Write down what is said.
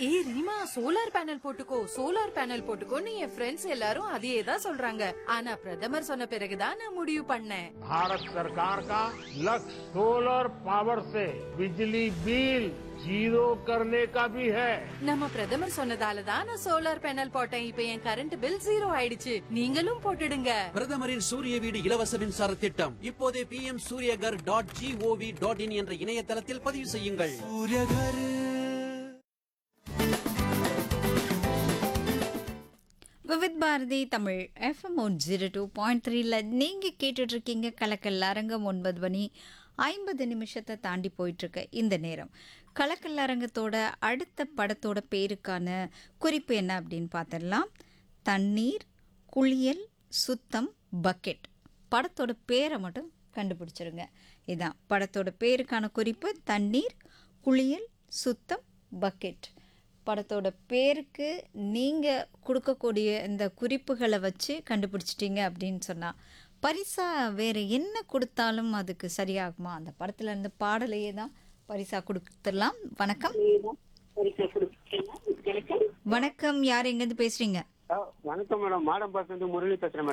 ஏய் Reema solar panel போட்டுக்கோ solar panel போட்டுக்கோன்னு என் ஃப்ரெண்ட்ஸ் எல்லாரும் அதையே தான் சொல்றாங்க ஆனா பிரதமர் சொன்ன பிறகுதான் நான் முடிவு பண்ணேன் भारत सरकार का लक्ष्य सोलर पावर से बिजली बिल जीरो करने का भी है நம்ம பிரதமர் சொன்னதால தான் நான் சோலார் பேனல் போட்டேன் இப்ப என் கரண்ட் பில் ஜீரோ ஆயிடுச்சு நீங்களும் போட்டுடுங்க பிரதமரின் சூரிய வீடு இலவச மின்சார திட்டம் இப்போதே P M Suryaghar dot gov dot in என்ற இணையதளத்தில் பதிவு செய்யுங்கள் Vividh Bharati Tamil FM one zero two point த்ரீல நீங்கள் கேட்டுட்ருக்கீங்க கலக்கல் அரங்கம் ஒன்பது மணி ஐம்பது நிமிஷத்தை தாண்டி போயிட்டுருக்க இந்த நேரம் கலக்கல் அரங்கத்தோட அடுத்த படத்தோட பேருக்கான குறிப்பு என்ன அப்படின்னு பார்த்துடலாம் தண்ணீர் குளியல் சுத்தம் பக்கெட் படத்தோட பேரை மட்டும் கண்டுபிடிச்சிருங்க இதான் படத்தோட பேருக்கான குறிப்பு தண்ணீர் குளியல் சுத்தம் பக்கெட் படத்தோட பேருக்கு நீங்கள் கொடுக்கக்கூடிய இந்த குறிப்புகளை வச்சு கண்டுபிடிச்சிட்டீங்க அப்படின்னு சொன்னால் பரிசா வேறு என்ன கொடுத்தாலும் அதுக்கு சரியாகுமா அந்த படத்துல இருந்து பாடலையே தான் பரிசா கொடுத்துடலாம் வணக்கம் வணக்கம் யார் எங்கேருந்து பேசுகிறீங்க வணக்கம் மேடம் மாடம் பாஸ் முரளி பேசுறேன் மேடம்